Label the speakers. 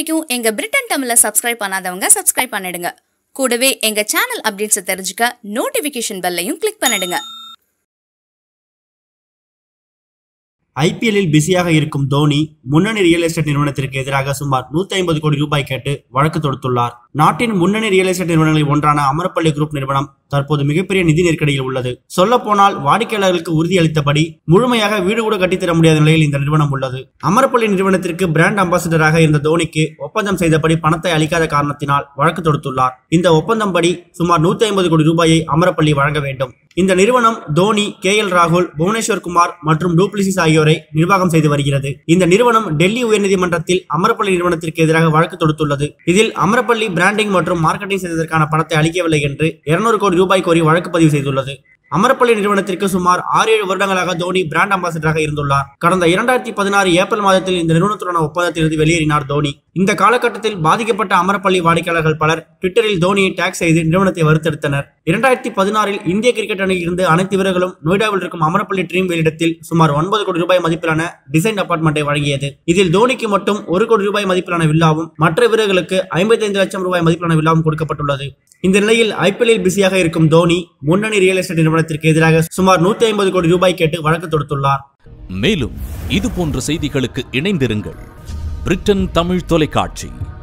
Speaker 1: வரைக்கும் எங்க பிரிட்டன் தமிழை சப்ஸ்கிரைப் பண்ணாதவங்க சப்ஸ்கிரைப் பண்ணிடுங்க கூடவே எங்க சேனல் அப்டேட்ஸை தெரிஞ்சுக்க நோட்டிபிகேஷன் பெல்லையும் கிளிக் பண்ணிடுங்க
Speaker 2: ஐபிஎல்லில் பிஸியாக இருக்கும் தோனி முன்னணி ரியல் எஸ்டேட் நிறுவனத்திற்கு எதிராக சுமார் 150 ஐம்பது கோடி ரூபாய் கேட்டு வழக்கு தொடுத்துள்ளார் நாட்டின் முன்னணி ரியல் எஸ்டேட் நிறுவனங்களில் ஒன்றான அமரப்பள்ளி குரூப் நிறுவனம் தற்போது மிகப்பெரிய நிதி நெருக்கடியில் உள்ளது சொல்லப்போனால் வாடிக்கையாளர்களுக்கு உறுதியளித்தபடி முழுமையாக வீடு கூட கட்டித்தர முடியாத நிலையில் இந்த நிறுவனம் உள்ளது அமரப்பள்ளி நிறுவனத்திற்கு பிராண்ட் அம்பாசிடராக இருந்த தோனிக்கு ஒப்பந்தம் செய்தபடி பணத்தை அளிக்காத காரணத்தினால் வழக்கு தொடுத்துள்ளார் இந்த ஒப்பந்தம் படி சுமார் 150 ஐம்பது கோடி ரூபாயை அமரப்பள்ளி வழங்க வேண்டும் இந்த நிறுவனம் தோனி கே எல் ராகுல் புவனேஸ்வர் குமார் மற்றும் டூப்ளிசிஸ் ஆகியோரை நிர்வாகம் செய்து வருகிறது இந்த நிறுவனம் டெல்லி உயர்நீதிமன்றத்தில் அமரப்பள்ளி நிறுவனத்திற்கு எதிராக வழக்கு தொடுத்துள்ளது இதில் அமரப்பள்ளி பிராண்டிங் மற்றும் மார்க்கெட்டிங் செய்ததற்கான பணத்தை அளிக்கவில்லை என்று 200 கோடி ரூபாய் கோரி வழக்கு பதிவு செய்துள்ளது அமரப்பள்ளி நிறுவனத்திற்கு சுமார் ஆறு ஏழு வருடங்களாக தோனி பிராண்ட் அம்பாசிடராக இருந்துள்ளார் கடந்த இரண்டாயிரத்தி பதினாறு ஏப்ரல் மாதத்தில் இந்த நிறுவனத்துடனான ஒப்பந்தத்திலிருந்து வெளியேறினார் தோனி இந்த காலகட்டத்தில் பாதிக்கப்பட்ட அமரப்பள்ளி வாடிக்கையாளர்கள் பலர் ட்விட்டரில் தோனியை டேக் செய்து நிறுவனத்தை வருத்தெடுத்தனர் இரண்டாயிரத்தி பதினாறில் இந்திய கிரிக்கெட் அணியில் இருந்து அனைத்து வீரர்களும் நொய்டாவில் இருக்கும் அமரப்பள்ளி ட்ரீம் இடத்தில் சுமார் ஒன்பது கோடி ரூபாய் மதிப்பிலான டிசைன் அபார்ட்மெண்ட்டை வழங்கியது இதில் தோனிக்கு மட்டும் ஒரு கோடி ரூபாய் மதிப்பிலான வில்லாவும் மற்ற வீரர்களுக்கு ஐம்பத்தைந்து லட்சம் ரூபாய் மதிப்பிலான வில்லாவும் கொடுக்கப்பட்டுள்ளது இந்த நிலையில் ஐபிஎல்லில் பிஸியாக இருக்கும் தோனி முன்னணி ரியல் எஸ்டேட் நிறுவனத்திற்கு எதிராக சுமார் 150 ஐம்பது கோடி ரூபாய் கேட்டு வழக்கு தொடுத்துள்ளார்
Speaker 3: மேலும் இது போன்ற செய்திகளுக்கு இணைந்திருங்கள் பிரிட்டன் தமிழ் தொலைக்காட்சி